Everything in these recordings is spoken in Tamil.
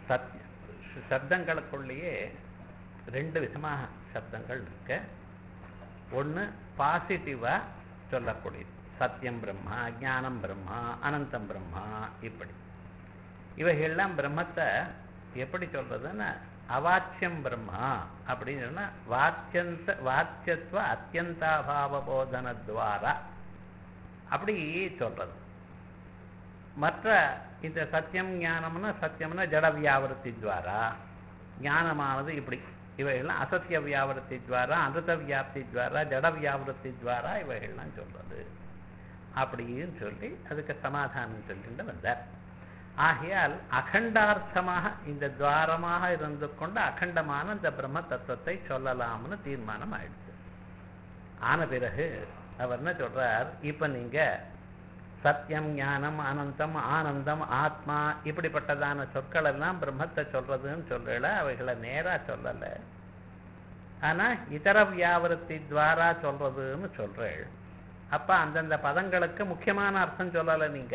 சத் சப்தங்களுக்குள்ளேயே ரெண்டு விதமாக சப்தங்கள் இருக்கு ஒன்று பாசிட்டிவாக சொல்லக்கூடியது சத்தியம் பிரம்மா ஞானம் பிரம்மா அனந்தம் பிரம்மா இப்படி இவைகள்லாம் பிரம்மத்தை எப்படி சொல்றதுன்னா அவாச்சியம் பிரம்மா அப்படின்னு சொன்னா வாக்கியந்த வாக்கியத்துவ அத்தியந்தாபாவ போதனத்வாரா அப்படி சொல்றது மற்ற இந்த சத்தியம் ஞானம்னா சத்தியம்னா ஜட வியாவிருத்தி துவாரா ஞானமானது இப்படி இவைகள்லாம் அசத்திய வியாவிருத்தி துவாரா அமிர்த வியாப்தி துவாரா ஜட வியாவிருத்தி துவாரா இவைகள்லாம் சொல்றது அப்படின்னு சொல்லி அதுக்கு சமாதானம் சொல்லிட்டு வந்தார் ஆகையால் அகண்டார்த்தமாக இந்த துவாரமாக இருந்து கொண்டு அகண்டமான இந்த பிரம்ம தத்துவத்தை சொல்லலாம்னு தீர்மானம் ஆயிடுச்சு ஆன பிறகு அவர் என்ன சொல்றார் இப்ப நீங்க சத்தியம் ஞானம் அனந்தம் ஆனந்தம் ஆத்மா இப்படிப்பட்டதான சொற்கள் எல்லாம் பிரம்மத்தை சொல்றதுன்னு சொல்லல அவைகளை நேரா சொல்லல ஆனா இதர வியாவிருத்தி துவாரா சொல்றதுன்னு சொல்றேள் அப்ப அந்தந்த பதங்களுக்கு முக்கியமான அர்த்தம் சொல்லல நீங்க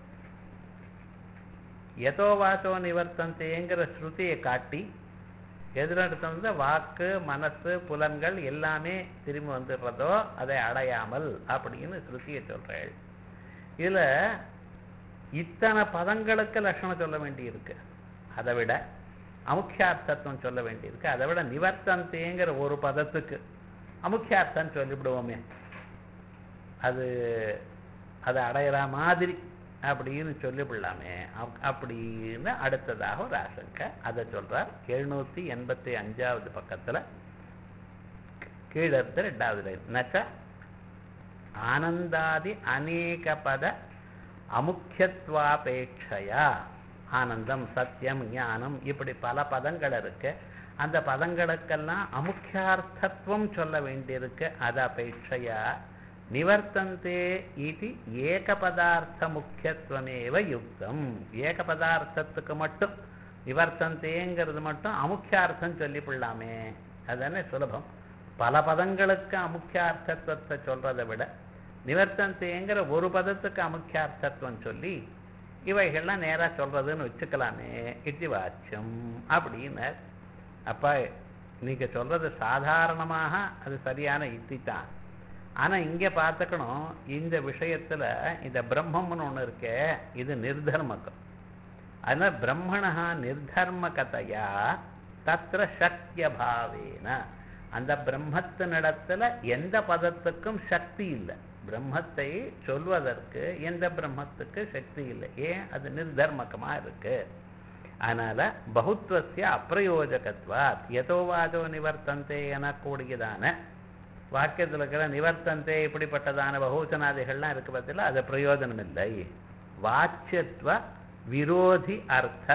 எதோ வாசோ நிவர்த்தந்தேங்கிற ஸ்ருதியை காட்டி எதிரடுத்த வந்து வாக்கு மனசு புலன்கள் எல்லாமே திரும்பி வந்துடுறதோ அதை அடையாமல் அப்படின்னு ஸ்ருதியை சொல்றேள் இதுல இத்தனை பதங்களுக்கு லட்சணம் சொல்ல வேண்டியிருக்கு அதை விட அமுக்கியார்த்தத்துவம் சொல்ல வேண்டியிருக்கு அதை விட நிவர்த்தந்தேங்கிற ஒரு பதத்துக்கு அமுக்கியார்த்தம் சொல்லிவிடுவோமே அது அதை அடையிற மாதிரி அப்படின்னு சொல்லிவிடலாமே அப்- அப்படின்னு அடுத்ததாக ஒரு ஆசங்கை அதை சொல்றார் எழுநூத்தி எண்பத்தி அஞ்சாவது பக்கத்துல கீழே இருந்து ரெண்டாவது லைன் நச்ச ஆனந்தாதி அநேக பத அமுக்கியத்வாபேட்சையா ஆனந்தம் சத்தியம் ஞானம் இப்படி பல பதங்கள் இருக்கு அந்த பதங்களுக்கெல்லாம் அமுக்கியார்த்தத்துவம் சொல்ல வேண்டியிருக்கு அது அபேட்சையா நிவர்த்தந்தே இது ஏக பதார்த்த முக்கியத்துவமேவ யுக்தம் ஏக பதார்த்தத்துக்கு மட்டும் நிவர்த்தந்தேங்கிறது மட்டும் அமுக்கியார்த்தம் சொல்லிவிடலாமே அதுதானே சுலபம் பல பதங்களுக்கு அமுக்கியார்த்தத்துவத்தை சொல்றதை விட நிவர்த்தந்தேங்கிற ஒரு பதத்துக்கு அமுக்கியார்த்தத்துவம் சொல்லி இவைகள்லாம் நேரா சொல்றதுன்னு வச்சுக்கலாமே இது வாச்சியம் அப்படின்னு அப்ப நீங்க சொல்றது சாதாரணமாக அது சரியான யுக்தி தான் ஆனா இங்க பார்த்துக்கணும் இந்த விஷயத்துல இந்த பிரம்மம்னு ஒண்ணு இருக்கே இது நிர்தர்மகம் அதனால பிரம்மணா நிர்தர்மகதையா தத்திர சக்திய பாவேன அந்த பிரம்மத்தினிடத்துல எந்த பதத்துக்கும் சக்தி இல்லை பிரம்மத்தை சொல்வதற்கு எந்த பிரம்மத்துக்கு சக்தி இல்லை ஏன் அது நிர்தர்மகமா இருக்கு அதனால பகுத்வசிய அப்பிரயோஜகத்வாத் எதோவாதோ நிவர்த்தந்தே எனக்கூடியதான வாக்கியத்தில் இருக்கிற நிவர்த்தந்தே இப்படிப்பட்டதான பகுவச்சனாதிகள்லாம் இருக்கு பார்த்தீங்களா அது பிரயோஜனம் இல்லை வாச்சியத்துவ விரோதி அர்த்த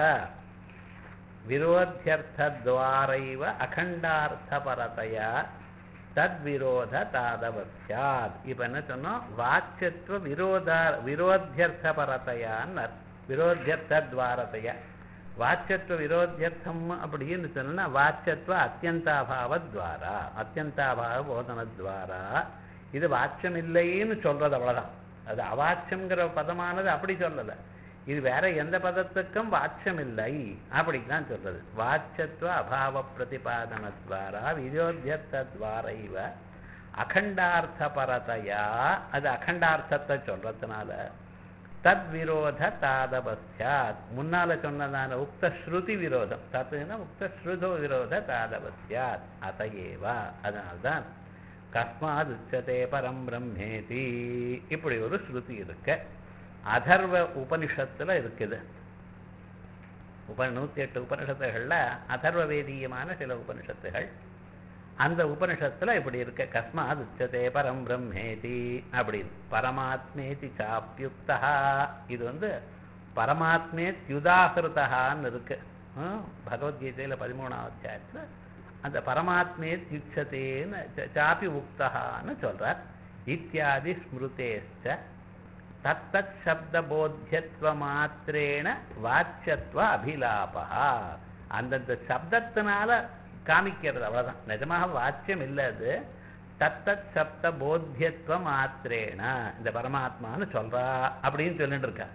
விரோத்தியர்த்தத்வாரைவ அகண்டார்த்தபரதையா தத்விரோத தாதவசியாத் இப்ப என்ன சொன்னோம் வாச்சியத்துவ விரோத விரோத்தியர்த்தபரதையான்னு விரோத்தியர்த்தத்வாரதையா வாச்சியத்துவ விரோத்தியர்த்தம் அப்படின்னு சொன்னா வாச்சியத்துவ அத்தியந்தாபாவ துவாரா அத்தியந்தாபாவ போதனத்வாரா இது வாச்சியம் இல்லைன்னு சொல்றது அவ்வளவுதான் அது அவாச்சியம்ங்கிற பதமானது அப்படி சொல்லல இது வேற எந்த பதத்துக்கும் வாச்சியம் இல்லை அப்படிதான் சொல்றது வாச்சத்துவ அபாவ பிரதிபாதனத்வாரா விரோத்தியத்வாரைவ அகண்டார்த்த பரதையா அது அகண்டார்த்தத்தை சொல்றதுனால தத்விரோத தாதவசியாத் முன்னால சொன்னதான உக்த ஸ்ருதி விரோதம் தத்துனா உக்த ஸ்ருதோ விரோத தாதவசியாத் அதையேவா அதனால்தான் கஸ்மாத் உச்சதே பரம் பிரம்மேதி இப்படி ஒரு ஸ்ருதி இருக்கு அதர்வ உபனிஷத்துல இருக்குது உப நூத்தி எட்டு உபனிஷத்துகள்ல அதர்வ வேதியமான சில உபனிஷத்துகள் அந்த உபனிஷத்துல இப்படி இருக்கு கஸ்மாத் உச்சதே பரம் பிரம்மேதி அப்படின்னு பரமாத்மேதி சாப்பியுக்தா இது வந்து பரமாத்மே த்யுதாகிருதான்னு இருக்கு ஹம், பகவத்கீதையில பதிமூணாவது அத்தியாயத்துல அந்த பரமாத்மே த்யுச்சதேன்னு ச- சாப்பி உக்தகான்னு சொல்றார் இத்தியாதி ஸ்மிருதேச்ச தத்தத் சப்த போத்தியத்துவ மாத்திரேன வாச்சியத்துவ அபிலாபா அந்தந்த சப்தத்தினால காமிக்கிறது அவ்வளவுதான் நிஜமாக வாச்சியம் இல்லை அது தத்தத் சப்த போத்தியத்துவ மாத்திரேன இந்த பரமாத்மான்னு சொல்றா அப்படின்னு சொல்லிட்டு இருக்கா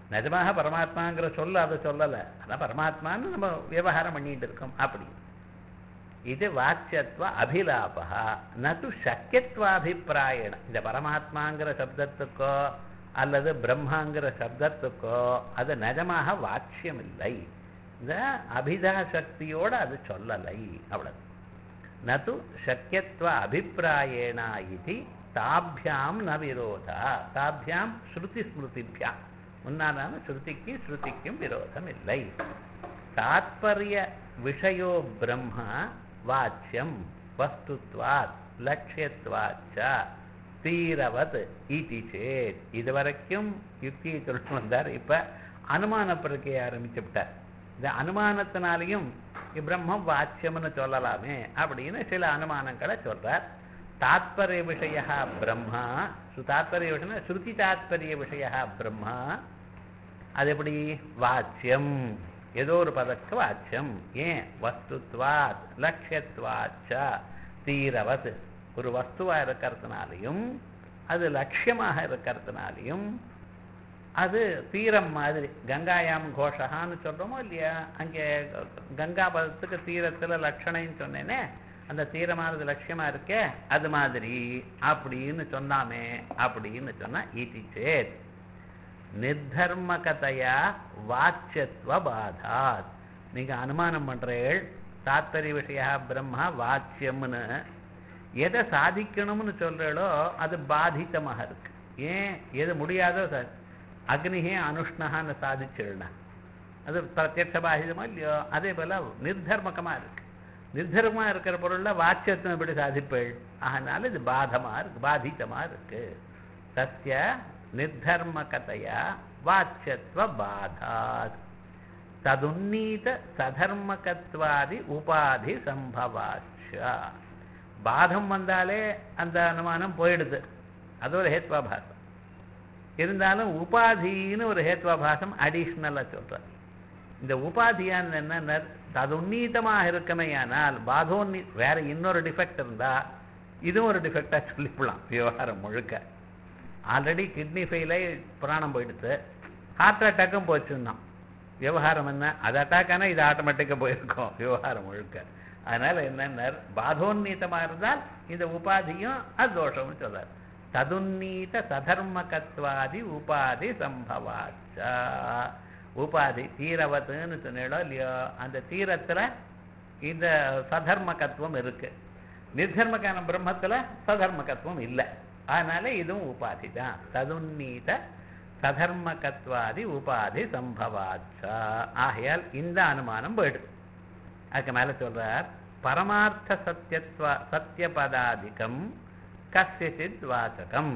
நிஜமாக பரமாத்மாங்கிற சொல்ல அதை சொல்லலை அதான் பரமாத்மான்னு நம்ம விவகாரம் பண்ணிட்டு இருக்கோம் அப்படி இது வாச்சியத்துவ அபிலாபா நது சக்கியத்வாபிப்பிராயண இந்த பரமாத்மாங்கிற சப்தத்துக்கோ அல்லது பிரம்மாங்கிற சப்தத்துக்கோ அது நிஜமாக வாட்சியம் இல்லை இந்த அபிதா சக்தியோட அது சொல்லலை அவ்வளவு நது சக்கியத்துவ அபிப்பிராயேண இது தாபியாம் ந விரோதா தாபியாம் ஸ்ருதி ஸ்மிருதிபியாம் முன்னாலான ஸ்ருதிக்கு ஸ்ருதிக்கும் விரோதம் இல்லை தாத்பரிய விஷயோ பிரம்ம வாச்சியம் வஸ்துத்வாத் லட்சியத்வாச்ச தீரவத் இதி சேத் இதுவரைக்கும் யுக்தியை சொல்லிட்டு வந்தார் இப்ப அனுமான பிரக்கையை ஆரம்பிச்சு விட்டார் இந்த அனுமானத்தினாலையும் பிரம்மம் வாச்சியம்னு சொல்லலாமே அப்படின்னு சில அனுமானங்களை சொல்றார் தாத்பரிய விஷய பிரம்மா தாத்பரிய விஷயம் ஸ்ருதி தாத்பரிய விஷய பிரம்மா அது எப்படி வாச்சியம் ஏதோ ஒரு பதக்கு வாச்சியம் ஏன் வஸ்துத்வாத் லட்சியத்வாச்ச தீரவத் ஒரு வஸ்துவா இருக்கிறதுனாலையும் அது லட்சியமாக இருக்கிறதுனாலையும் அது தீரம் மாதிரி கங்காயாம் கோஷகான்னு சொல்றோமோ இல்லையா அங்கே கங்கா பதத்துக்கு தீரத்துல லட்சணைன்னு சொன்னேனே அந்த தீரமானது லட்சியமா இருக்கே அது மாதிரி அப்படின்னு சொன்னாமே அப்படின்னு சொன்னா ஈட்டி சேத் நிர்தர்மகதையா வாச்சியத்துவ பாதாத் நீங்க அனுமானம் பண்றீள் தாத்பரிய விஷய பிரம்மா வாச்சியம்னு எதை சாதிக்கணும்னு சொல்றீளோ அது பாதித்தமாக இருக்கு ஏன் எது முடியாதோ சார் அக்னிஹே அனுஷ்ணகான்னு சாதிச்சிடலாம் அது பிரத்யட்ச பாதிதமா இல்லையோ அதே போல நிர்தர்மகமா இருக்கு நிர்தர்மமா இருக்கிற பொருள்ல வாச்சியத்தை எப்படி சாதிப்பேள் அதனால இது பாதமா இருக்கு பாதித்தமா இருக்கு சத்திய நிர்தர்மகதையா வாச்சியத்துவ பாதாத் ததுன்னீத சதர்மகத்வாதி உபாதி சம்பவாச்ச பாதம் வந்தாலே அந்த அனுமானம் போயிடுது அது ஒரு ஹேத்வாபாசம் இருந்தாலும் உபாதின்னு ஒரு ஹேத்வாபாசம் அடிஷ்னலா சொல்ற இந்த உபாதியான் என்ன ததுன்னீதமாக இருக்கமையானால் பாதோன்னி வேற இன்னொரு டிஃபெக்ட் இருந்தா இதுவும் ஒரு டிஃபெக்டா சொல்லிவிடலாம் விவகாரம் முழுக்க ஆல்ரெடி கிட்னி ஃபெயிலாகி பிராணம் போயிடுது ஹார்ட் அட்டாக்கும் போச்சுன்னா விவகாரம் என்ன அது அட்டாக் ஆனால் இது ஆட்டோமேட்டிக்காக போயிருக்கும் விவகாரம் முழுக்க அதனால என்னன்னா பாதோன்னீதமா இருந்தால் இந்த உபாதியும் அது தோஷம்னு சொல்றார் ததுன்னீத சதர்மகத்வாதி உபாதி சம்பவாச்ச உபாதி தீரவத்துன்னு சொன்னீங்களோ இல்லையோ அந்த தீரத்துல இந்த சதர்மகத்துவம் இருக்கு நிர்தர்மகான பிரம்மத்துல சதர்மகத்துவம் இல்லை அதனால இதுவும் உபாதி தான் ததுன்னீத சதர்மகத்வாதி உபாதி சம்பவாச்ச ஆகையால் இந்த அனுமானம் போயிடுது அதுக்கு மேல சொல்றார் பரமார்த்த சத்தியத்வா சத்தியபதாதிகம் கசித் வாசகம்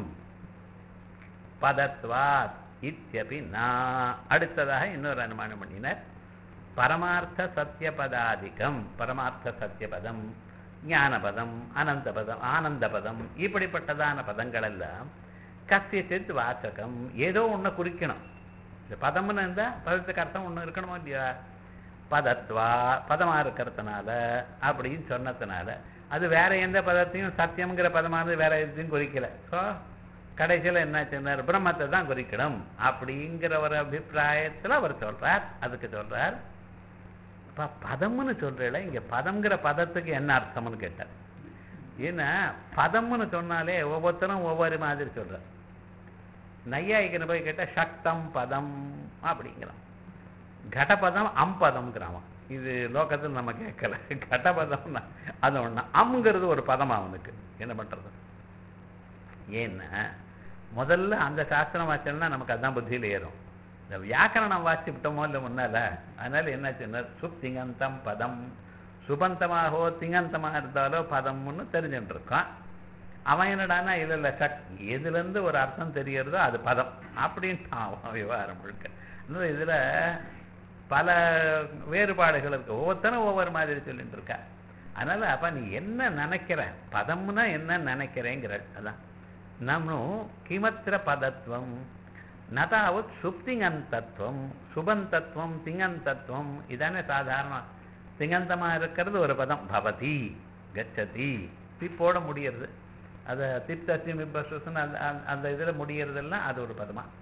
பதத்வாத் இத்தியபி நா அடுத்ததாக இன்னொரு அனுமானம் பண்ணினார் பரமார்த்த சத்தியபதாதிகம் பரமார்த்த சத்தியபதம் ஞானபதம் அனந்தபதம் ஆனந்தபதம் இப்படிப்பட்டதான பதங்கள் எல்லாம் கசித் வாசகம் ஏதோ ஒண்ணு குறிக்கணும் இந்த பதம்னு இருந்தா பதத்துக்கு அர்த்தம் ஒண்ணு இருக்கணுமோ இல்லையா பதத்வா பதமா இருக்கிறதுனால அப்படின்னு சொன்னதுனால அது வேற எந்த பதத்தையும் சத்தியம்ங்கிற பதமானது வேற எதையும் குறிக்கல ஸோ கடைசியில் என்ன சொன்னார் பிரம்மத்தை தான் குறிக்கணும் அப்படிங்கிற ஒரு அபிப்பிராயத்துல அவர் சொல்றார் அதுக்கு சொல்றார் அப்ப பதம்னு சொல்றீல இங்க பதம்ங்கிற பதத்துக்கு என்ன அர்த்தம்னு கேட்டார் ஏன்னா பதம்னு சொன்னாலே ஒவ்வொருத்தரும் ஒவ்வொரு மாதிரி சொல்றார் நையாயிக்கனை போய் கேட்டா சக்தம் பதம் அப்படிங்கிறான் கடபதம் அம்பதம்ங்கிறான் இது லோகத்தில் நம்ம கேட்கல கடபதம் அது ஒண்ணு அம்ங்கிறது ஒரு பதம் அவனுக்கு என்ன பண்றது ஏன்னா முதல்ல அந்த சாஸ்திரம் வாச்சோம்னா நமக்கு அதான் புத்தியில ஏறும் இந்த வியாக்கரணம் வாசி விட்டோமோ இல்லை முன்னால அதனால என்னாச்சுன்னா சுப்திங்கந்தம் பதம் சுபந்தமாகவோ திங்கந்தமாக இருந்தாலோ பதம்னு தெரிஞ்சுட்டு இருக்கான் அவன் என்னடானா இல்ல இல்ல சக் எதுல இருந்து ஒரு அர்த்தம் தெரியறதோ அது பதம் அப்படின்ட்டு அவன் விவகாரம் முழுக்க இன்னும் இதுல பல வேறுபாடுகள் இருக்கு ஒவ்வொருத்தரும் ஒவ்வொரு மாதிரி சொல்லிட்டு இருக்கா அதனால அப்ப நீ என்ன நினைக்கிற பதம்னா என்ன நினைக்கிறேங்கிற அதான் நம்மும் கிமத்திர பதத்துவம் நதாவத் சுப்திங்கந்தத்துவம் சுபந்தத்துவம் திங்கந்தத்துவம் இதானே சாதாரணம் திங்கந்தமா இருக்கிறது ஒரு பதம் பவதி கச்சதி திப்போட முடியறது அதை திப்தத்தி மிப்பசுன்னு அந்த அந்த- அந்த இதுல முடியறதெல்லாம் அது ஒரு பதமா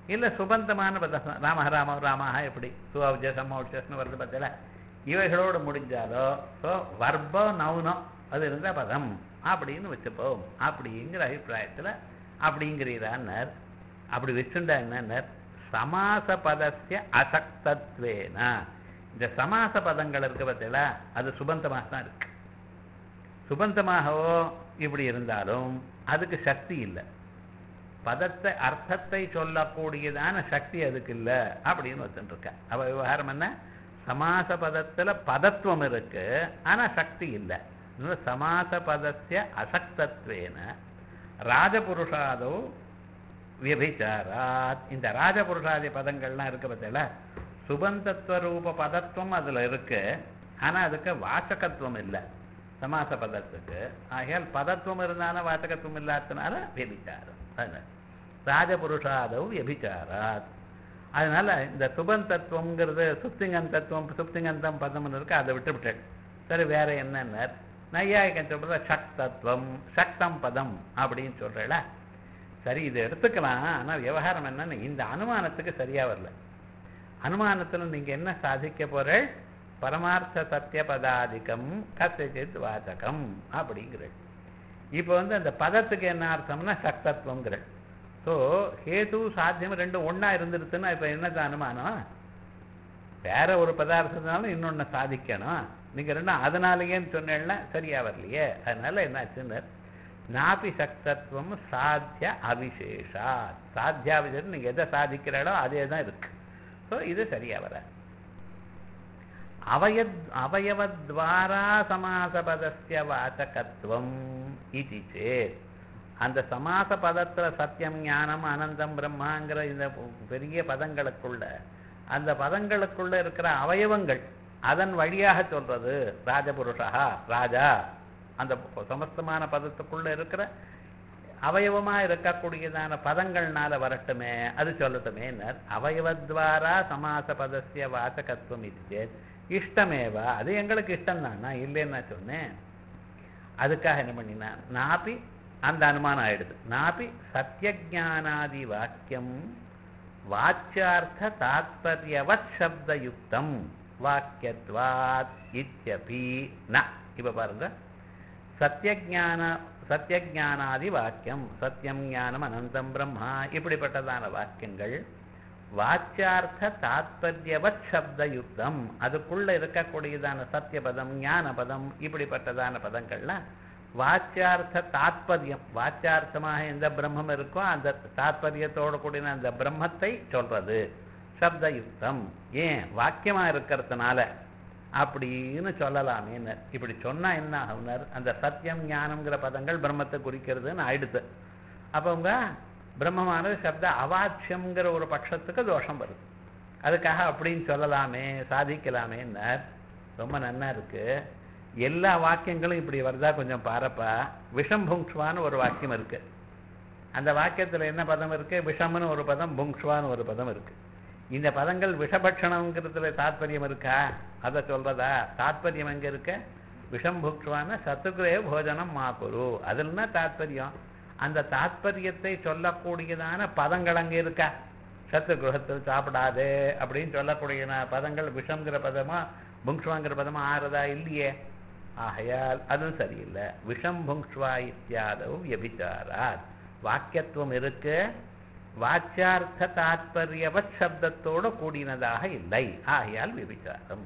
இல்ல சுபந்தமான பதம் ராம ராம ராமஹா எப்படி சுஅவுஜ சம்மௌஜஸ்னு வருது பார்த்தல இவைகளோடு முடிஞ்சாலோ ஸோ வர்பம் நவுனம் அது இருந்தா பதம் அப்படின்னு வச்சுப்போம் அப்படிங்கிற அபிப்பிராயத்துல அப்படிங்கிறார் அப்படி வச்சுண்டா என்னன்னார் சமாச பதஸ்ய அசக்தத்வேன இந்த சமாச பதங்கள் இருக்கு பார்த்தீங்களா அது சுபந்தமாக தான் இருக்கு சுபந்தமாகவோ இப்படி இருந்தாலும் அதுக்கு சக்தி இல்லை பதத்தை அர்த்தத்தை சொல்லக்கூடியதான சக்தி அதுக்கு இல்லை அப்படின்னு வச்சுட்டு இருக்க அவ விவகாரம் என்ன சமாச பதத்துல பதத்துவம் இருக்கு ஆனா சக்தி இல்லை அதனால சமாச பதஸ்ய அசக்தத்வேன ராஜபுருஷாதோ வியபிச்சாராத் இந்த ராஜபுருஷாதி பதங்கள்லாம் இருக்கு பார்த்தீங்களா சுபந்தத்துவ ரூப பதத்துவம் அதுல இருக்கு ஆனா அதுக்கு வாசகத்துவம் இல்லை சமாச பதத்துக்கு ஆகையால் பதத்துவம் இருந்தாலும் வாசகத்துவம் இல்லாததுனால வியபிச்சாரம் அதனால ராஜபுருஷாதவ் வியபிச்சாராத் அதனால இந்த சுபந்தத்துவம்ங்கிறது சுப்திங்கன் தத்துவம் சுப்திங்கந்தம் பதம்னு இருக்கு அதை விட்டு விட்டேன் சரி வேற என்னன்னு நையாயிக்கன் சொல்றத சக்தத்துவம் சக்தம் பதம் அப்படின்னு சொல்றேல சரி இதை எடுத்துக்கலாம் ஆனா விவகாரம் என்னன்னு இந்த அனுமானத்துக்கு சரியா வரல அனுமானத்துல நீங்க என்ன சாதிக்க போற பரமார்த்த சத்திய பதாதிகம் கசித் வாச்சகம் அப்படிங்கிற இப்போ வந்து அந்த பதத்துக்கு என்ன அர்த்தம்னா சக்தத்துவங்கிற ஸோ ஹேது சாத்தியம் ரெண்டும் ஒண்ணா இருந்துருச்சுன்னா இப்ப என்னது அனுமானம் வேற ஒரு பதார்த்தத்தினாலும் இன்னொன்னு சாதிக்கணும் நீங்க ரெண்டும் அதனாலேயேன்னு சொன்னேன்னா சரியா வரலையே அதனால என்னாச்சுன்னு நாபி சக்தத்துவம் சாத்திய அவிசேஷா சாத்தியாவிசேஷம் நீங்க எதை சாதிக்கிறாளோ அதே தான் இருக்கு ஸோ இது சரியா வர அவயத் அவயவத்வாரா சமாசபதஸ்ய வாசகத்துவம் இது சேத் அந்த சமாச பதத்துல சத்தியம் ஞானம் அனந்தம் பிரம்மாங்கிற இந்த பெரிய பதங்களுக்குள்ள அந்த பதங்களுக்குள்ள இருக்கிற அவயவங்கள் அதன் வழியாக சொல்றது ராஜபுருஷா ராஜா அந்த சமஸ்தமான பதத்துக்குள்ள இருக்கிற அவயவமா இருக்கக்கூடியதான பதங்கள்னால வரட்டுமே அது சொல்லட்டுமே அவயவத்வாரா சமாச பதசிய வாசகத்துவம் இது இஷ்டமேவா அது எங்களுக்கு இஷ்டம் தான் நான் இல்லைன்னு சொன்னேன் அதுக்காக என்ன பண்ணினா நாபி அந்த அனுமானம் ஆயிடுது நாபி சத்தியஜானாதி வாக்கியம் வாச்சியார்த்த தாத்பரியவத் சப்தயுக்தம் வாக்கியத்வாத் இத்யபி ந இப்ப பாருங்க சத்தியஜான சத்தியஜானாதி வாக்கியம் சத்தியம் ஞானம் அனந்தம் பிரம்மா இப்படிப்பட்டதான வாக்கியங்கள் வாச்சியார்த்த தாத்பரியவத் சப்தயுக்தம் அதுக்குள்ள இருக்கக்கூடியதான சத்தியபதம் ஞானபதம் இப்படிப்பட்டதான பதங்கள்லாம் வாச்சியார்த்த தாத்பரியம் வாச்சியார்த்தமாக எந்த பிரம்மம் இருக்கோ அந்த தாத்பரியத்தோடு கூடின அந்த பிரம்மத்தை சொல்றது சப்தயுக்தம் ஏன் வாக்கியமா இருக்கிறதுனால அப்படின்னு சொல்லலாமே இப்படி சொன்னா என்ன ஆகுனர் அந்த சத்தியம் ஞானம்ங்கிற பதங்கள் பிரம்மத்தை குறிக்கிறதுன்னு ஆயிடுது அப்ப உங்க பிரம்மமானது சப்த அவாட்சியம்ங்கிற ஒரு பட்சத்துக்கு தோஷம் வருது அதுக்காக அப்படின்னு சொல்லலாமே சாதிக்கலாமே ரொம்ப நன்னா இருக்கு எல்லா வாக்கியங்களும் இப்படி வருதா கொஞ்சம் பாருப்பா விஷம் புங்ஷ்வான்னு ஒரு வாக்கியம் இருக்கு அந்த வாக்கியத்துல என்ன பதம் இருக்கு விஷம்னு ஒரு பதம் புங்ஷ்வான்னு ஒரு பதம் இருக்கு இந்த பதங்கள் விஷபட்சணம்ங்கிறதுல தாத்பரியம் இருக்கா அதை சொல்றதா தாத்பரியம் எங்க இருக்க விஷம் புக்ஷுவான சத்துக்குரே போஜனம் மாக்குரு அதுலன்னா தாத்பரியம் அந்த தாத்பரியத்தை சொல்லக்கூடியதான பதங்கள் அங்க இருக்கா சத்து கிரகத்தில் சாப்பிடாதே அப்படின்னு சொல்லக்கூடிய பதங்கள் விஷம்ங்கிற பதமா புங்ஷ்வாங்கிற பதமா ஆறுதா இல்லையே ஆகையால் அதுவும் சரியில்லை விஷம் புங்ஷ்வா இத்தியாதவ் வியபிச்சாராத் வாக்கியத்துவம் இருக்கு வாச்சியார்த்த தாத்பரியவத் சப்தத்தோட கூடினதாக இல்லை ஆகையால் விபிச்சாரம்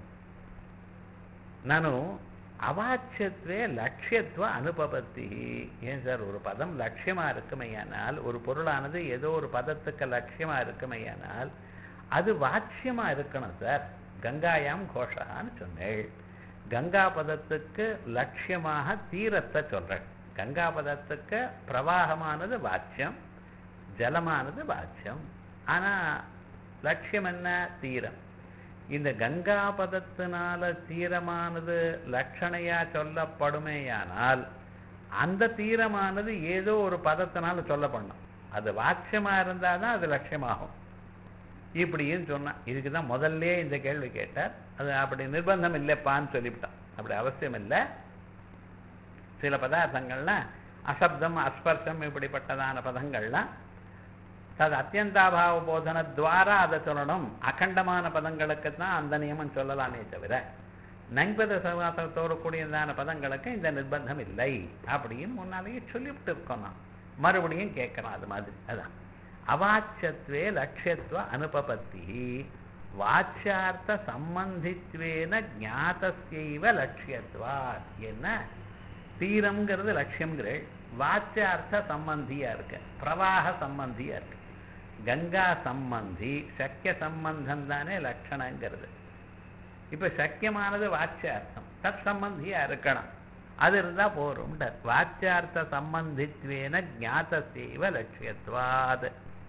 நானு அவாச்சியத்வே லட்சியத்துவ அனுபவத்தி ஏன் சார் ஒரு பதம் லட்சியமா இருக்குமையானால் ஒரு பொருளானது ஏதோ ஒரு பதத்துக்கு லட்சியமா இருக்குமையானால் அது வாட்சியமா இருக்கணும் சார் கங்காயாம் கோஷான்னு சொன்னேள் கங்கா பதத்துக்கு லட்சியமாக தீரத்தை சொல்றேன் கங்கா பதத்துக்கு பிரவாகமானது வாட்சியம் ஜலமானது வாட்சியம் ஆனா லட்சியம் என்ன தீரம் இந்த கங்கா பதத்தினால தீரமானது லட்சணையா சொல்லப்படுமேயானால் அந்த தீரமானது ஏதோ ஒரு பதத்தினால சொல்லப்படணும் அது வாட்சியமா இருந்தாதான் அது லட்சியமாகும் இப்படின்னு சொன்னான் இதுக்கு தான் முதல்ல இந்த கேள்வி கேட்டார் அது அப்படி நிர்பந்தம் இல்லைப்பான்னு சொல்லிவிட்டான் அப்படி அவசியம் இல்லை சில பதார்த்தங்கள்லாம் அசப்தம் அஸ்பர்ஷம் இப்படிப்பட்டதான பதங்கள்லாம் அது அத்தியந்தாபாவ போதன துவாரா அதை சொல்லணும் அகண்டமான பதங்களுக்கு தான் அந்த நியமம் சொல்லலாமே தவிர நண்பத சமாசத்தோடு கூடியதான பதங்களுக்கு இந்த நிர்பந்தம் இல்லை அப்படின்னு முன்னாலேயே சொல்லிவிட்டு இருக்கோம் நான் மறுபடியும் கேட்கணும் அது மாதிரி அதான் அவாச்சியத்வே லட்சியத்துவ அனுபபத்தி வாச்சியார்த்த சம்பந்தித்வேன ஞாதஸ்யைவ லட்சியத்வா என்ன தீரம்ங்கிறது லட்சியம்ங்கிறேள் வாச்சியார்த்த சம்பந்தியா இருக்கு பிரவாக சம்பந்தியா இருக்கு கங்கா சம்பந்தி சக்கிய சம்பந்தம் தானே லட்சணங்கிறது இப்ப சக்கியமானது வாச்சியார்த்தம் தத் சம்பந்தியா இருக்கணும் அது இருந்தா போரும் வாச்சியார்த்த சம்பந்தித்வேன ஞாதசேவ லட்சியத்வாத்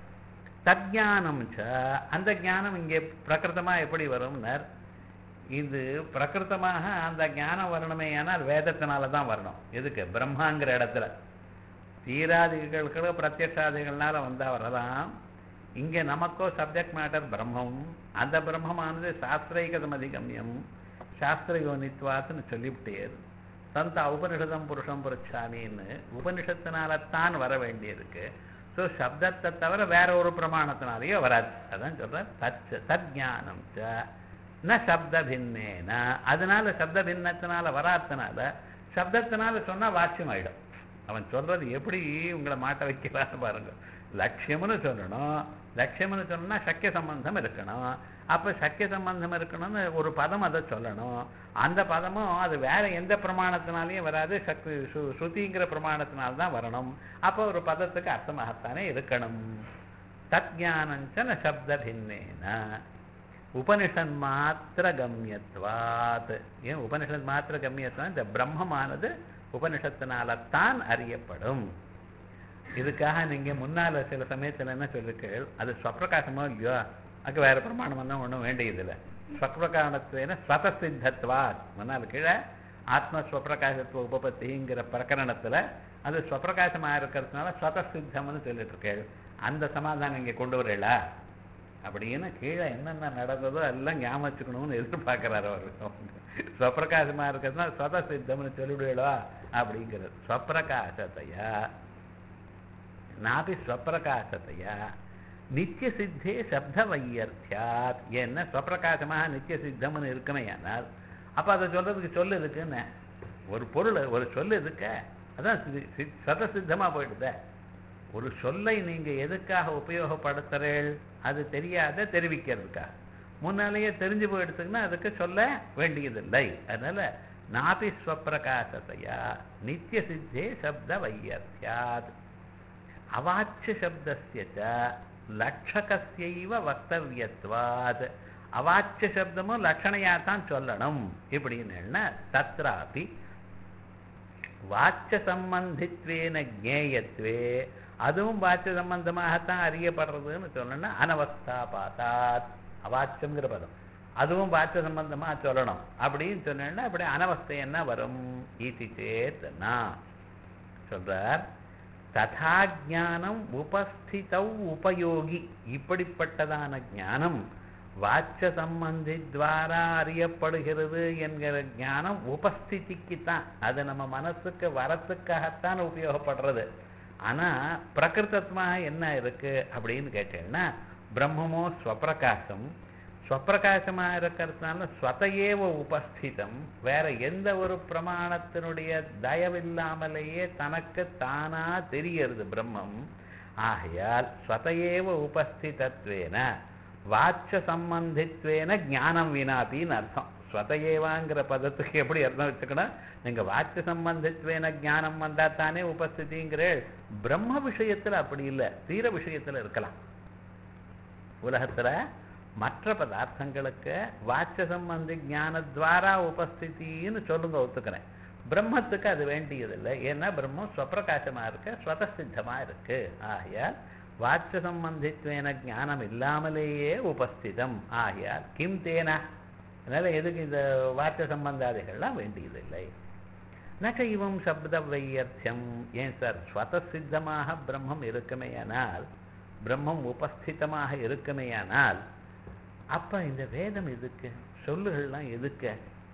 தஜானம் ச அந்த ஞானம் இங்கே பிரகிருத்தமா எப்படி வரும்னர் இது பிரகிருத்தமாக அந்த ஞானம் வரணுமே ஆனால் வேதத்தினால தான் வரணும் எதுக்கு பிரம்மாங்கிற இடத்துல தீராதிகளுக்கு பிரத்யட்சாதிகள்னால வந்தா வரலாம் இங்க நமக்கோ சப்ஜெக்ட் மேட்டர் பிரம்மம் அந்த பிரம்மமானது சாஸ்திரைகதம் அதிகமியம் சாஸ்திர யோனித்வாத்துன்னு சொல்லிவிட்டேரு சந்த உபனிஷதம் புருஷம் புரட்சாமின்னு உபனிஷத்தினால்தான் வர வேண்டியிருக்கு ஸோ சப்தத்தை தவிர வேற ஒரு பிரமாணத்தினாலேயோ வராது அதான் சொல்ற தத் தஜானம் ந சப்த பின்னேன அதனால சப்த பின்னத்தினால வராதனால சப்தத்தினால சொன்னா வாட்சியம் ஆயிடும் அவன் சொல்றது எப்படி உங்களை மாட்ட வைக்கலான்னு பாருங்க லட்சியம்னு சொல்லணும் லட்சியம்னு சொன்னா சக்கிய சம்பந்தம் இருக்கணும் அப்ப சக்கிய சம்பந்தம் இருக்கணும்னு ஒரு பதம் அதை சொல்லணும் அந்த பதமும் அது வேற எந்த பிரமாணத்தினாலையும் வராது சக்தி ஸ்ருதிங்கிற பிரமாணத்தினால தான் வரணும் அப்போ ஒரு பதத்துக்கு அர்த்தமாகத்தானே இருக்கணும் தஜானஞ்சன சப்த பின்னேன உபனிஷன் மாத்திர கம்யத்வாத் ஏன் உபனிஷத் மாத்திர கம்யத்வான் இந்த பிரம்மமானது உபனிஷத்தினால்தான் அறியப்படும் இதுக்காக நீங்க முன்னால சில சமயத்துல என்ன சொல்லிருக்கீள் அது ஸ்வப்பிரகாசமோ இல்லையோ அதுக்கு வேற பிரமாணம் எல்லாம் ஒன்றும் வேண்டியதில்லை ஸ்வப்பிரகாணத்துவேன ஸ்வதசித்தத்வா முன்னால் கீழே ஆத்ம ஸ்வப்பிரகாசத்துவ உபபத்திங்கிற பிரகரணத்துல அது ஸ்வப்பிரகாசமா இருக்கிறதுனால ஸ்வதசித்தம்னு சொல்லிட்டு இருக்கேள் அந்த சமாதானம் இங்க கொண்டு வரல அப்படின்னு கீழே என்னென்ன நடந்ததோ எல்லாம் ஞாபகம் வச்சுக்கணும்னு எதிர்பார்க்கிறாரு அவர் ஸ்வப்பிரகாசமா இருக்கிறதுனா ஸ்வத சித்தம்னு சொல்லிவிடுவா அப்படிங்கிறது ஸ்வப்பிரகாசத்தையா நாபி ஸ்வப்பிரகாசத்தையா நித்திய சித்தே சப்த வையர்த்தியாத் என்ன ஸ்வப்பிரகாசமாக நித்திய சித்தம்னு இருக்குமே ஆனால் அப்ப அதை சொல்றதுக்கு சொல்லு இருக்குன்னு ஒரு பொருள் ஒரு சொல்லு இருக்க அதான் சத சித்தமா போயிடுதே ஒரு சொல்லை நீங்க எதுக்காக உபயோகப்படுத்துறீள் அது தெரியாத தெரிவிக்கிறதுக்காக முன்னாலேயே தெரிஞ்சு போயிடுச்சுன்னா அதுக்கு சொல்ல வேண்டியதில்லை அதனால நாபி ஸ்வப்பிரகாசத்தையா நித்திய சித்தே சப்த வையர்த்தியாத் அவாச்சிய சப்தஸ்ய லட்சகஸ்யைவ வக்தவியத்வாத் அவாச்சிய சப்தமும் லட்சணையா தான் சொல்லணும் இப்படின்னு தத்ராபி வாச்ச சம்பந்தித்வேன ஜேயத்வே அதுவும் வாச்ச சம்பந்தமாகத்தான் அறியப்படுறதுன்னு சொன்னா அனவஸ்தா பாத்தாத் அவாச்சம்ங்கிற பதம் அதுவும் வாச்ச சம்பந்தமா சொல்லணும் அப்படின்னு சொன்னா அப்படி அனவஸ்தை என்ன வரும் ஈசி சேத்னா சொல்றார் ததா ஜானம் உபஸ்திதௌ உபயோகி இப்படிப்பட்டதான ஞானம் வாச்ச சம்பந்தி துவாரா அறியப்படுகிறது என்கிற ஞானம் உபஸ்திதிக்குத்தான் அது நம்ம மனசுக்கு வரத்துக்காகத்தான் உபயோகப்படுறது ஆனா பிரகிருத்தத்மாக என்ன இருக்கு அப்படின்னு கேட்டேன்னா பிரம்மமோ ஸ்வப்பிரகாசம் ஸ்வப்பிரகாசமா இருக்கிறதுனால ஸ்வதையேவ உபஸ்திதம் வேற எந்த ஒரு பிரமாணத்தினுடைய தயவில்லாமலேயே தனக்கு தானா தெரியறது பிரம்மம் ஆகையால் ஸ்வதையேவ உபஸ்திதத்வேன வாச்ச சம்பந்தித்வேன ஞானம் வினாபின்னு அர்த்தம் ஸ்வதையேவாங்கிற பதத்துக்கு எப்படி அர்த்தம் வச்சுக்கணும் நீங்க வாச்ச சம்பந்தித்வேன ஞானம் வந்தா தானே உபஸ்திதிங்கிறேள் பிரம்ம விஷயத்துல அப்படி இல்லை தீர விஷயத்துல இருக்கலாம் உலகத்துல மற்ற பதார்த்தங்களுக்கு வாச்ச சம்பந்தி ஞானத்வாரா உபஸ்தித்தின்னு சொல்லுங்க ஒத்துக்கிறேன் பிரம்மத்துக்கு அது வேண்டியதில்லை ஏன்னா பிரம்மம் ஸ்வப்பிரகாசமா இருக்கு ஸ்வதசித்தமா இருக்கு ஆகையால் வாச்ச சம்பந்தித்வேன ஞானம் இல்லாமலேயே உபஸ்திதம் ஆகையால் கிம் தேனா அதனால எதுக்கு இந்த வாச்ச சம்பந்தாதிகள்லாம் வேண்டியதில்லை நக இவம் சப்த வையர்த்தியம் ஏன் சார் ஸ்வதசித்தமாக பிரம்மம் இருக்குமேயானால் பிரம்மம் உபஸ்திதமாக இருக்குமேயானால் அப்ப இந்த வேதம் எதுக்கு சொல்லுகள்லாம் எதுக்கு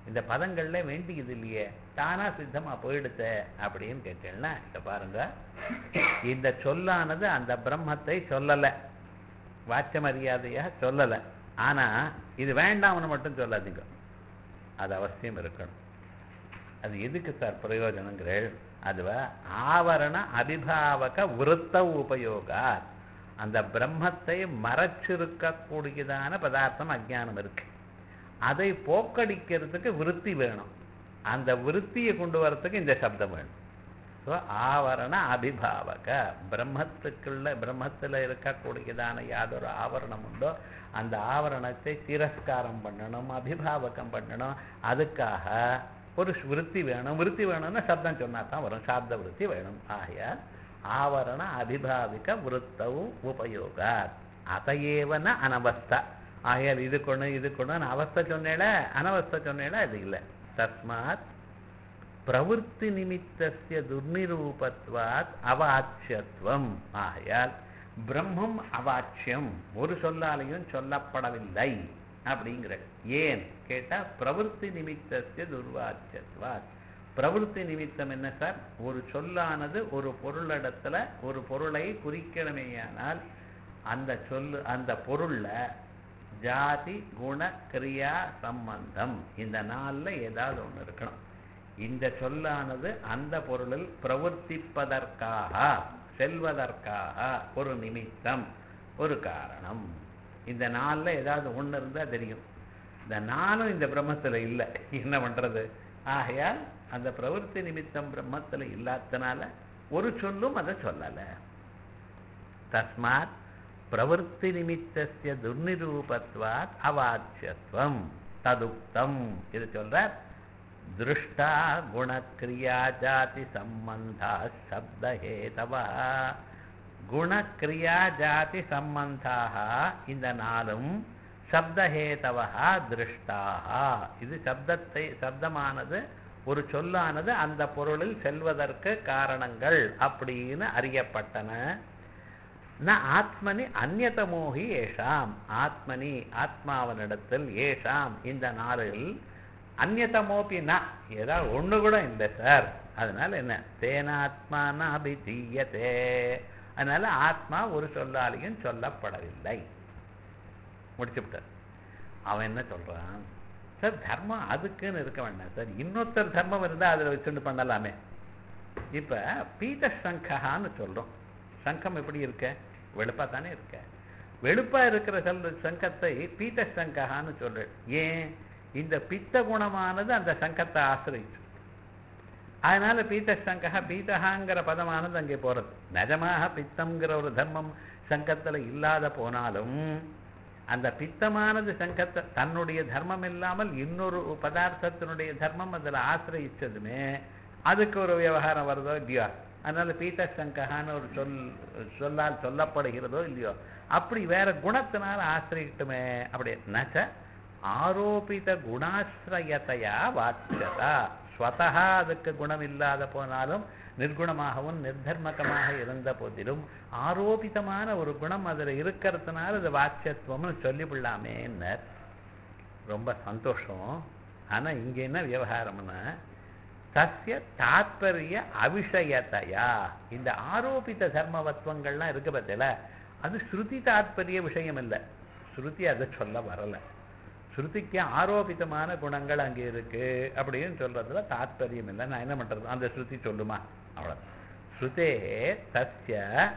இந்த பதங்கள்ல வேண்டியது இல்லையே தானா சித்தமா போயிடுச்சே அப்படின்னு கேட்டேன்னா இத பாருங்க இந்த சொல்லானது அந்த பிரம்மத்தை சொல்லல வாச்ச மரியாதையா சொல்லல ஆனா இது வேண்டாம்னு மட்டும் சொல்லாதீங்க அது அவசியம் இருக்கணும் அது எதுக்கு சார் பிரயோஜனங்கிறேள் அதுவா ஆவரண அபிபாவக விருத்த உபயோகா அந்த பிரம்மத்தை மறைச்சிருக்கக்கூடியதான பதார்த்தம் அஜ்ஞானம் இருக்கு அதை போக்கடிக்கிறதுக்கு விருத்தி வேணும் அந்த விருத்தியை கொண்டு வரதுக்கு இந்த சப்தம் வேணும் ஸோ ஆவரண அபிபாவக பிரம்மத்துக்குள்ள பிரம்மத்துல இருக்கக்கூடியதான யாதொரு ஆவரணம் உண்டோ அந்த ஆவரணத்தை திரஸ்காரம் பண்ணணும் அபிபாவகம் பண்ணணும் அதுக்காக ஒரு விருத்தி வேணும் விருத்தி வேணும்னா சப்தம் சொன்னா தான் வரும் சாப்த விருத்தி வேணும் ஆகையால் ஆவரண அபிபாவிக விருத்தவு உபயோகா அதையேவன அனவஸ்தா ஆகையால் இது கொண்டு இது கொண்டு அவஸ்தை சொன்னேல அனவஸ்தை சொன்னேல அது இல்லை தஸ்மாத் பிரவருத்தி நிமித்தஸ்ய துர்நிரூபத்வாத் அவாச்சியத்துவம் ஆகையால் பிரம்மம் அவாச்சியம் ஒரு சொல்லாலையும் சொல்லப்படவில்லை அப்படிங்கிற ஏன் கேட்டா பிரவருத்தி நிமித்தஸ்ய துர்வாச்சியத்வாத் பிரவருத்தி நிமித்தம் என்ன சார் ஒரு சொல்லானது ஒரு பொருளிடத்துல ஒரு பொருளை குறிக்கணுமேயானால் அந்த சொல்லு அந்த பொருள்ல ஜாதி குண கிரியா சம்பந்தம் இந்த நாள்ல ஏதாவது ஒண்ணு இருக்கணும் இந்த சொல்லானது அந்த பொருளில் பிரவர்த்திப்பதற்காக செல்வதற்காக ஒரு நிமித்தம் ஒரு காரணம் இந்த நாள்ல ஏதாவது ஒண்ணு இருந்தா தெரியும் இந்த நானும் இந்த பிரம்மத்துல இல்லை என்ன பண்றது ஆகையால் அந்த பிரவருத்தி நிமித்தம் பிரம்மத்துல இல்லாதனால ஒரு சொல்லும் அதை சொல்லல தஸ்மாத் பிரவருத்தி நிமித்தஸ்ய துர்நிரூபத்வாத் அவாச்சியத்துவம் ததுக்தம் இது சொல்றார் திருஷ்டா குணக்கிரியா ஜாதி சம்பந்தா சப்தஹேதவா குணக்கிரியா ஜாதி சம்பந்தாக இந்த நாளும் சப்தஹேதவா திருஷ்டாக இது சப்தத்தை சப்தமானது ஒரு சொல்லானது அந்த பொருளில் செல்வதற்கு காரணங்கள் அப்படின்னு அறியப்பட்டன ந ஆத்மனி அந்நதமோகி ஏஷாம் ஆத்மனி ஆத்மாவனிடத்தில் ஏஷாம் இந்த நாளில் அந்நதமோபி ந ஏதாவது ஒண்ணு கூட இல்லை சார் அதனால என்ன தேனாத்மான அபிதீயத்தே அதனால ஆத்மா ஒரு சொல்லாலையும் சொல்லப்படவில்லை முடிச்சுவிட்டார் அவன் என்ன சொல்றான் சார் தர்மம் அதுக்குன்னு இருக்க வேண்டாம் சார் இன்னொருத்தர் தர்மம் இருந்தா அதுல வச்சுட்டு பண்ணலாமே இப்ப பீத சங்ககான்னு சொல்றோம் சங்கம் எப்படி இருக்க வெளுப்பா தானே இருக்க வெளுப்பா இருக்கிற செல் சங்கத்தை பீத சங்ககான்னு சொல்ற ஏன் இந்த பித்த குணமானது அந்த சங்கத்தை ஆசிரிச்சு அதனால பீத்த சங்கா பீத்தகாங்கிற பதமானது அங்கே போறது நிஜமாக பித்தம்ங்கிற ஒரு தர்மம் சங்கத்துல இல்லாத போனாலும் அந்த பித்தமானது சங்கத்தை தன்னுடைய தர்மம் இல்லாமல் இன்னொரு பதார்த்தத்தினுடைய தர்மம் அதுல ஆசிரியிச்சதுமே அதுக்கு ஒரு விவகாரம் வருதோ இல்லையோ அதனால பீத்த சங்ககான்னு ஒரு சொல் சொல்லால் சொல்லப்படுகிறதோ இல்லையோ அப்படி வேற குணத்தினால ஆசிரியட்டுமே அப்படி நச்ச ஆரோபித குணாசிரயத்தையா வாச்சியதா ஸ்வதா அதுக்கு குணம் இல்லாத போனாலும் நிர்குணமாகவும் நிர்தர்மகமாக இருந்த போதிலும் ஆரோபிதமான ஒரு குணம் அதுல இருக்கிறதுனால அது வாட்சியத்துவம்னு சொல்லிவிடலாமேன்னு ரொம்ப சந்தோஷம் ஆனா இங்க என்ன விவகாரம்னா சசிய தாத்பரிய அவிஷயத்தையா இந்த ஆரோபித தர்மவத்வங்கள்லாம் இருக்கு பார்த்தல அது ஸ்ருதி தாத்பரிய விஷயம் இல்லை ஸ்ருதி அதை சொல்ல வரல ஸ்ருதிக்கு ஆரோபிதமான குணங்கள் அங்கே இருக்கு அப்படின்னு சொல்றதுல தாத்பரியம் இல்லை நான் என்ன பண்றது அந்த ஸ்ருதி சொல்லுமா அவ்வளவு ஸ்ருதே தஸ்ய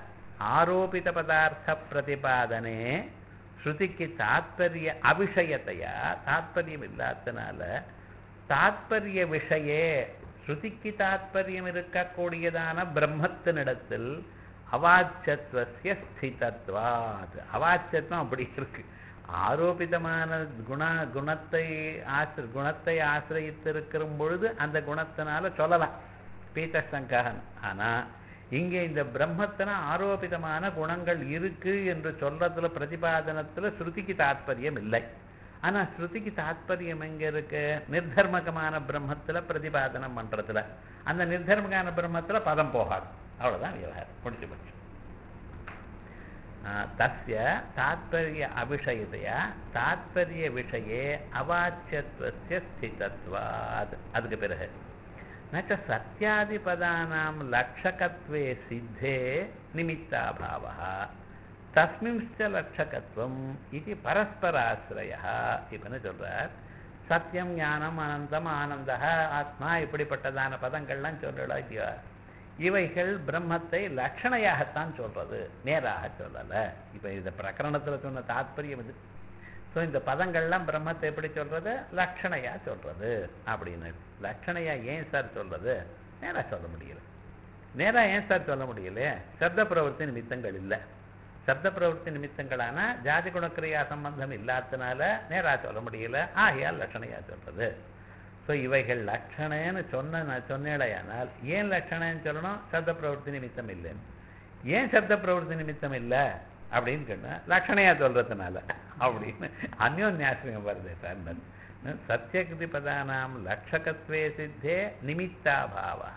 ஆரோபித பதார்த்த பிரதிபாதனே ஸ்ருதிக்கு தாத்பரிய அவிஷயத்தையா தாத்பரியம் இல்லாதனால தாத்பரிய விஷயே ஸ்ருதிக்கு தாத்பரியம் இருக்கக்கூடியதான பிரம்மத்தினிடத்தில் அவாச்சத்வசிய ஸ்திதத்வாத் அவாச்சத்வம் அப்படி இருக்கு ஆரோபிதமான குண குணத்தை ஆசிர குணத்தை ஆசிரியத்திருக்கிற பொழுது அந்த குணத்தினால சொல்லலாம் பீத்தசங்ககன் ஆனா இங்கே இந்த பிரம்மத்தின ஆரோபிதமான குணங்கள் இருக்கு என்று சொல்றதுல பிரதிபாதனத்துல ஸ்ருதிக்கு தாத்பரியம் இல்லை ஆனா ஸ்ருதிக்கு தாத்பரியம் எங்க இருக்கு நிர்தர்மகமான பிரம்மத்துல பிரதிபாதனம் பண்றதுல அந்த நிர்தர்மகான பிரம்மத்துல பதம் போகாது அவ்வளவுதான் விவகாரம் முடிச்சு போச்சு தஸ்ய தாத்பரிய அபிஷயத்தையா தாத்பரிய விஷயே அவாச்சியத்துவஸ்ய ஸ்திதத்வாத் அதுக்கு பிறகு நச்ச சத்யாதிபதானாம் லட்சகத்வே சித்தே நிமித்தாபாவः தஸ்மின்ச்ச லட்சகத்துவம் இது பரஸ்பராசிரய இப்பன்னு சொல்றார் சத்தியம் ஞானம் அனந்தம் ஆனந்த ஆத்மா இப்படிப்பட்டதான பதங்கள்லாம் சொல்லலாம் இல்லையா இவைகள் பிரம்மத்தை லட்சணையாகத்தான் சொல்றது நேராக சொல்லல இப்ப இந்த பிரகரணத்துல சொன்ன தாத்பரியம் இது ஸோ இந்த பதங்கள்லாம் பிரம்மத்தை எப்படி சொல்றது லட்சணையா சொல்றது அப்படின்னு லட்சணையா ஏன் சார் சொல்றது நேரா சொல்ல முடியல நேரா ஏன் சார் சொல்ல முடியல சப்த பிரவருத்தி நிமித்தங்கள் இல்லை சப்த பிரவருத்தி நிமித்தங்களான ஜாதி குணக்கிரியா சம்பந்தம் இல்லாதனால நேரா சொல்ல முடியல ஆகையால் லட்சணையா சொல்றது ஸோ இவைகள் லட்சணன்னு சொன்ன நான் சொன்னேடையானால் ஏன் லட்சணன்னு சொல்லணும் சப்த பிரவருத்தி நிமித்தம் இல்லைன்னு ஏன் சப்த பிரவருத்தி நிமித்தம் இல்லை அப்படின்னு சொன்னா லட்சணையா சொல்றதுனால அப்படின்னு அந்யோன்யாசிரியம் வருது சார் சத்தியகிருதி பதானாம் லட்சகத்வே சித்தே நிமித்தாபாவா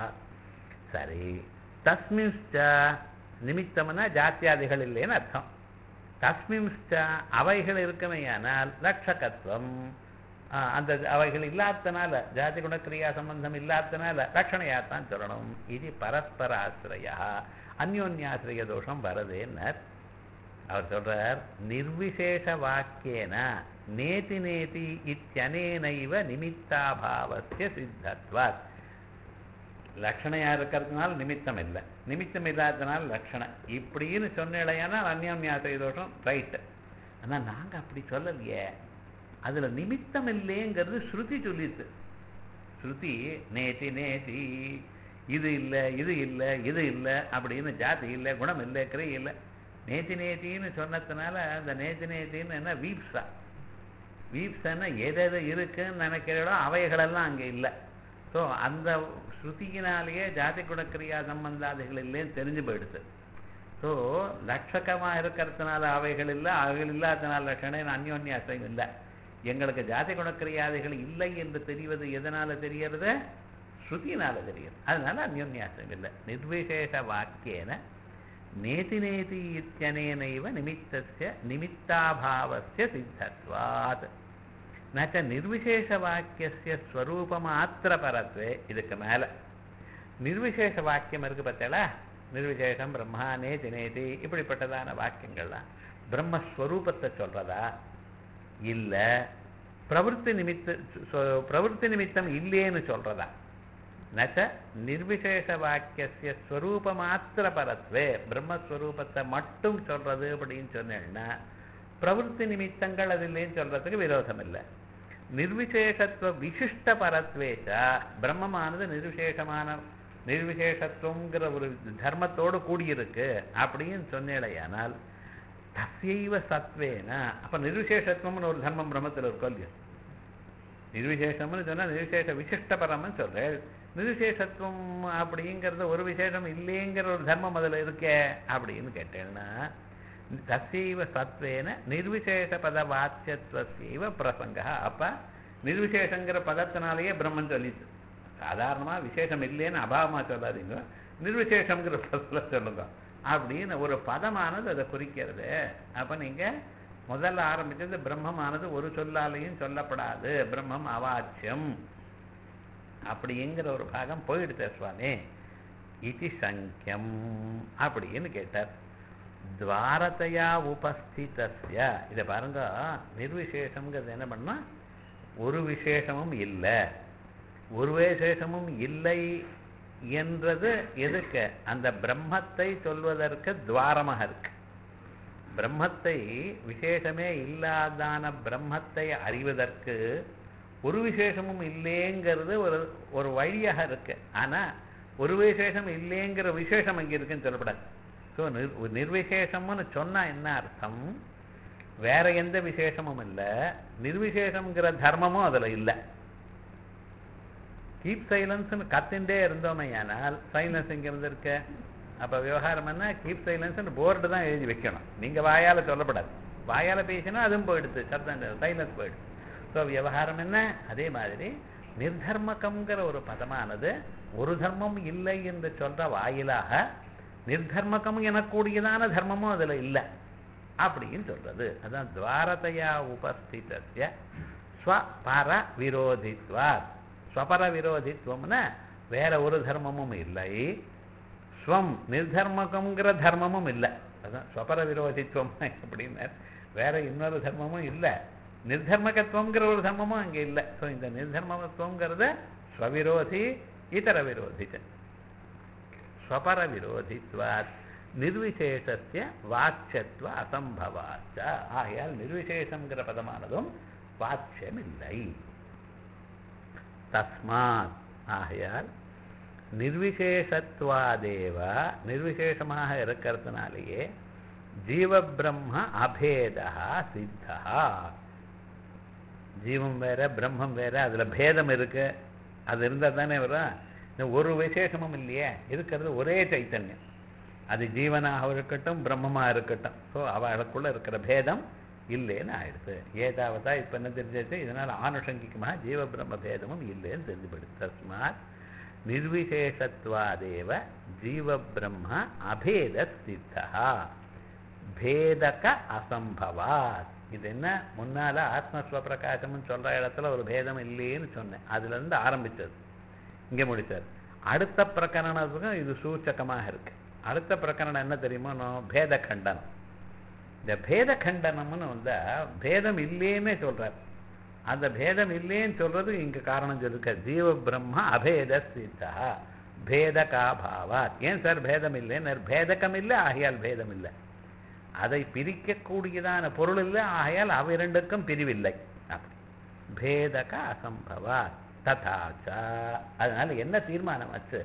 சரி தஸ்மின்ஸ்ட நிமித்தம்னா ஜாத்தியாதிகள் இல்லைன்னு அர்த்தம் தஸ்மின்ஸ்ட அவைகள் இருக்குமையானால் லட்சகத்துவம் அந்த அவைகள் இல்லாதனால ஜாதி குணக்கிரியா சம்பந்தம் இல்லாதனால லட்சணையாத்தான் சொல்லணும் இது பரஸ்பர ஆசிரியா அந்யோன்யாசிரிய தோஷம் வரதேன்னர் அவர் சொல்றார் நிர்விசேஷ வாக்கியன நேதி நேதி இத்தியனேனைவ நிமித்தாபாவசிய சித்தத்வாத் லட்சணையா இருக்கிறதுனால நிமித்தம் இல்லை நிமித்தம் இல்லாததுனால லட்சணம் இப்படின்னு சொன்னேடையானா அந்யோன்யாசிரிய தோஷம் ரைட்டு ஆனா நாங்க அப்படி சொல்லலையே அதுல நிமித்தம் இல்லைங்கிறது ஸ்ருதி சொல்லிட்டு ஸ்ருதி நேத்தி நேத்தி இது இல்லை இது இல்லை இது இல்லை அப்படின்னு ஜாதி இல்லை குணம் இல்லை கிரை இல்லை நேத்தி நேத்தின்னு சொன்னதுனால அந்த நேத்தி நேத்தின்னு என்ன வீப்ஸா வீப்ஸன்னா எது இருக்குன்னு நினைக்கிறதோ அவைகளெல்லாம் அங்கே இல்லை ஸோ அந்த ஸ்ருதியினாலேயே ஜாதி குணக்கிரியா சம்பந்தாதிகள் இல்லைன்னு தெரிஞ்சு போயிடுது ஸோ லட்சகமாக இருக்கிறதுனால அவைகள் இல்லை அவைகள் இல்லாதனால லட்சணம் அந்யோன்யாசம் இல்லை எங்களுக்கு ஜாதி குணக்கிரியாதிகள் இல்லை என்று தெரிவது எதனால தெரியறது ஸ்ருதியினால தெரியுது அதனால அந்யோன்யாசம் இல்லை நிர்விசேஷ வாக்கியன நேதி நேதி இத்தியனேனைவ நிமித்தஸ்ய நிமித்தாபாவஸ்ய சித்தத்வாத் நச்ச நிர்விசேஷ வாக்கியஸ்ய ஸ்வரூபமாத்திர பரத்வே இதுக்கு மேல நிர்விசேஷ வாக்கியம் இருக்கு பார்த்தல நிர்விசேஷம் பிரம்மா நேதி நேதி இப்படிப்பட்டதான வாக்கியங்கள்லாம் பிரம்மஸ்வரூபத்தை சொல்றதா இல்ல பிரவருத்தி நிமித்த பிரவருத்தி நிமித்தம் இல்லேன்னு சொல்றதா நச்ச நிர்விசேஷ வாக்கிய ஸ்வரூப மாத்திர பரத்வே பிரம்மஸ்வரூபத்தை மட்டும் சொல்றது அப்படின்னு சொன்னேன்னா பிரவருத்தி நிமித்தங்கள் அது இல்லைன்னு சொல்றதுக்கு விரோதம் இல்லை நிர்விசேஷத்துவ விசிஷ்ட பரத்வேச்சா பிரம்மமானது நிர்விசேஷமான நிர்விசேஷத்துவங்கிற ஒரு தர்மத்தோடு கூடியிருக்கு அப்படின்னு சொன்னேடையானால் தசைவ சத்வேன அப்ப நிர்விசேஷத்துவம்னு ஒரு தர்மம் பிரம்மத்தில் இருக்கும் இல்லையா நிர்விசேஷம்னு சொன்னா நிர்விசேஷ விசிஷ்ட பரம்னு சொல்றேன் நிர்விசேஷத்துவம் அப்படிங்கிறது ஒரு விசேஷம் இல்லைங்கிற ஒரு தர்மம் அதுல இருக்கே அப்படின்னு கேட்டேன்னா தசைவ சத்வேன நிர்விசேஷ பத வாச்சியத்துவசைவ பிரசங்க அப்ப நிர்விசேஷங்கிற பதத்தினாலேயே பிரம்மன் சொல்லிச்சு சாதாரணமா விசேஷம் இல்லைன்னு அபாவமா சொல்லாதீங்க நிர்விசேஷங்கிற பதத்துல சொல்லுங்க அப்படின்னு ஒரு பதமானது அதை குறிக்கிறது அப்ப நீங்க முதல்ல ஆரம்பிச்சது பிரம்மமானது ஒரு சொல்லாலையும் சொல்லப்படாது பிரம்மம் அவாச்சியம் அப்படிங்கிற ஒரு பாகம் போயிடுச்சு சுவாமி இது சங்கியம் அப்படின்னு கேட்டார் துவாரத்தையா உபஸ்திதஸ்ய இதை பாருங்க நிர்விசேஷம்ங்கிறது என்ன பண்ணா ஒரு விசேஷமும் இல்லை ஒரு விசேஷமும் இல்லை என்றது எதுக்கு அந்த பிரம்மத்தை சொல்வதற்கு துவாரமாக இருக்கு பிரம்மத்தை விசேஷமே இல்லாதான பிரம்மத்தை அறிவதற்கு ஒரு விசேஷமும் இல்லைங்கிறது ஒரு ஒரு வழியாக இருக்கு ஆனா ஒரு விசேஷம் இல்லைங்கிற விசேஷம் அங்க இருக்குன்னு சொல்லப்படாது ஸோ நிர் நிர்விசேஷம்னு சொன்னா என்ன அர்த்தம் வேற எந்த விசேஷமும் இல்லை நிர்விசேஷம்ங்கிற தர்மமும் அதுல இல்லை கீப் சைலன்ஸ்னு கத்தின்ண்டே இருந்தோமே ஆனால் சைலன்ஸ் இங்க இருந்திருக்க அப்ப விவகாரம் என்ன கீப் சைலன்ஸ் போர்டு தான் எழுதி வைக்கணும் நீங்க வாயால சொல்லப்படாது வாயால பேசினா அதுவும் போயிடுது சத்தம் சைலன்ஸ் போயிடுது ஸோ விவகாரம் என்ன அதே மாதிரி நிர்தர்மகம்ங்கிற ஒரு பதமானது ஒரு தர்மம் இல்லை என்று சொல்ற வாயிலாக நிர்தர்மகம் எனக்கூடியதான தர்மமும் அதுல இல்லை அப்படின்னு சொல்றது அதான் துவாரதையா உபஸ்திதஸ்ய ஸ்வபர விரோதித்வாத் ஸ்வபர விரோதித்வம்னா வேற ஒரு தர்மமும் இல்லை ஸ்வம் நிர்தர்மகம்ங்கிற தர்மமும் இல்லை அதான் ஸ்வபர விரோதித்துவம் அப்படின்னா வேற இன்னொரு தர்மமும் இல்லை நிர்தர்மகத்துவங்கிற ஒரு தர்மமும் அங்கே இல்லை ஸோ இந்த நிர்தர்மத்துவங்கிறத ஸ்வவிரோதி இதர விரோதி ஸ்வபர விரோதித்வாத் நிர்விசேஷஸ்ய வாட்சத்வ அசம்பவாச்ச ஆகையால் நிர்விசேஷங்கிற பதமானதும் வாட்சியமில்லை தஸ்மாத் ஆகையால் நிர்விசேஷத்துவாதேவ நிர்விசேஷமாக இருக்கிறதுனாலேயே ஜீவபிரம்ம அபேதா சித்தா ஜீவம் வேற பிரம்மம் வேற அதுல பேதம் இருக்கு அது இருந்தா தானே வரும் இந்த ஒரு விசேஷமும் இல்லையே இருக்கிறது ஒரே சைத்தன்யம் அது ஜீவனாக இருக்கட்டும் பிரம்மமா இருக்கட்டும் ஸோ அவளுக்குள்ள இருக்கிற பேதம் இல்லைன்னு ஆயிடுது ஏதாவதா இப்ப என்ன தெரிஞ்சிச்சு இதனால ஆனுஷங்கிகமா ஜீவ பிரம்ம பேதமும் இல்லைன்னு தெரிஞ்சுபடுது தஸ்மாத் நிர்விசேஷத்வாதேவ ஜீவ பிரம்ம அபேத சித்தா பேதக அசம்பவாத் இது என்ன முன்னால ஆத்மஸ்வப்பிரகாசம்னு சொல்ற இடத்துல ஒரு பேதம் இல்லைன்னு சொன்னேன் அதுல இருந்து ஆரம்பிச்சது இங்க முடிச்சார் அடுத்த பிரகரணத்துக்கும் இது சூச்சகமாக இருக்கு அடுத்த பிரகரணம் என்ன தெரியுமோ நான் பேத கண்டனம் இந்த பேத கண்டனம்னு வந்தா பேதம் இல்லைன்னே சொல்றார் அந்த பேதம் இல்லைன்னு சொல்றது இங்க காரணம் சொல்லிருக்க ஜீவ பிரம்ம அபேத சித்தா பேதகாபாவா ஏன் சார் பேதம் இல்லைன்னு பேதகம் இல்லை ஆகையால் பேதம் இல்லை அதை பிரிக்கக்கூடியதான பொருள் இல்லை ஆகையால் அவ்விரண்டுக்கும் பிரிவில்லை அப்படி பேதக அசம்பவா ததாச்சா அதனால என்ன தீர்மானம் ஆச்சு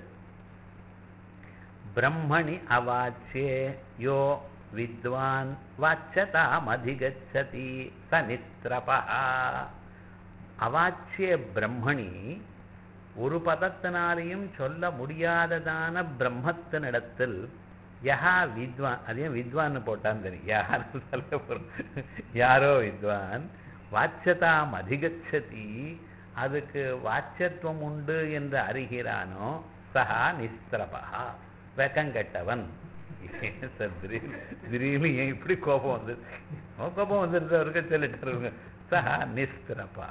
பிரம்மணி அவாச்சியே யோ வித்வான் வாச்சதாம் அதிகச்சதி ச நித்ரபா அவாச்சிய பிரம்மணி ஒரு பதத்தினாலையும் சொல்ல முடியாததான பிரம்மத்தினிடத்தில் யஹா வித்வான் அதையும் வித்வான்னு போட்டான்னு தெரியும் யாரும் சொல்ல போறோம் யாரோ வித்வான் வாச்சதாம் அதிகச்சதி அதுக்கு வாச்சத்துவம் உண்டு என்று அறிகிறானோ சஹா நிஸ்திரபா வெக்கங்கெட்டவன் சார் திடீர்னு திடீர்னு ஏன் இப்படி கோபம் வந்து கோபம் வந்துருந்தவருக்கு சொல்லிட்டு சஹா நிஸ்திரபா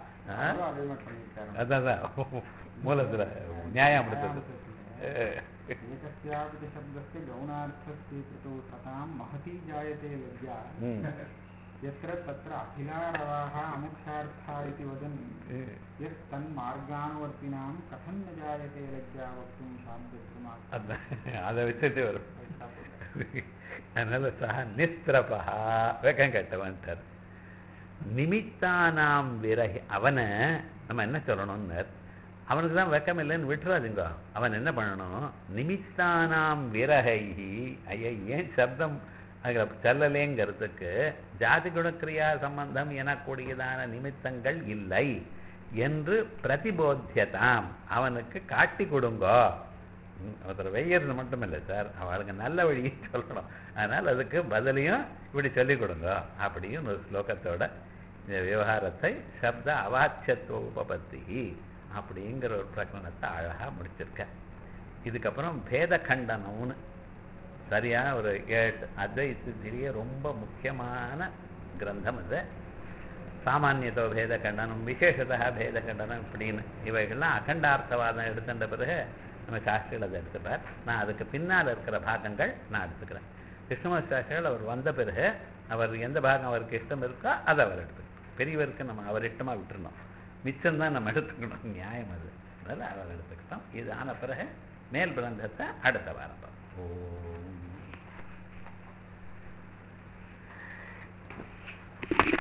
அதான் மூலத்துல நியாயம் படுத்துறது एकस्यापि शब्दस्य गौणार्थस्वीकृतौ सतां महती जायते लज्जा यत्र तत्र अखिलारवाः अमुख्यार्था इति वदन् यस्तन्मार्गानुवर्तिनां कथं न जायते लज्जा वक्तुं साध्यत्वमात् அதை வச்சுட்டு வரும் அதனால சஹா நிஸ்திரபா வெக்கம் கட்டவன்ட்டார் நிமித்தானாம் விரகி அவனை நம்ம என்ன சொல்லணும்னார் அவனுக்கு தான் வெக்கம் இல்லைன்னு விட்டுறாதுங்க அவன் என்ன பண்ணணும் நிமித்தானாம் விரகைஹி ஐயா ஏன் சப்தம் அதில் செல்லலேங்கிறதுக்கு ஜாதி குணக்கிரியா சம்பந்தம் எனக்கூடியதான நிமித்தங்கள் இல்லை என்று பிரதிபோத்தியதாம் அவனுக்கு காட்டி கொடுங்கோ ஒருத்தர் வெய்யறது மட்டும் இல்லை சார் அவளுக்கு நல்ல வழியை சொல்லணும் அதனால் அதுக்கு பதிலையும் இப்படி சொல்லிக் கொடுங்க அப்படின்னு ஒரு ஸ்லோகத்தோட இந்த விவகாரத்தை சப்த அவாட்சத்துவ உபபத்தி அப்படிங்கிற ஒரு பிரகடனத்தை அழகா முடிச்சிருக்க இதுக்கப்புறம் பேத கண்டனம்னு சரியான ஒரு ஏழு அத்வைத்திலேயே ரொம்ப முக்கியமான கிரந்தம் இது சாமானியத்தோ பேத கண்டனம் விசேஷதா பேத கண்டனம் இப்படின்னு இவைகள்லாம் அகண்டார்த்தவாதம் எடுத்துட்ட பிறகு நம்ம சாஸ்திரிகள் அதை எடுத்துப்பார் நான் அதுக்கு பின்னால் இருக்கிற பாகங்கள் நான் எடுத்துக்கிறேன் கிருஷ்ணமூர்த்தி சாஸ்திரிகள் அவர் வந்த பிறகு அவர் எந்த பாகம் அவருக்கு இஷ்டம் இருக்கோ அதை அவர் எடுத்துக்கணும் பெரியவருக்கு நம்ம அவர் இஷ்டமா விட்டுருந்தோம் மிச்சம் தான் நம்ம எடுத்துக்கணும் நியாயம் அது அதனால் அவர் எடுத்துக்கிட்டோம் இது ஆன பிறகு மேல் பிரந்தத்தை அடுத்த வாரம் பார்ப்போம். ஓம்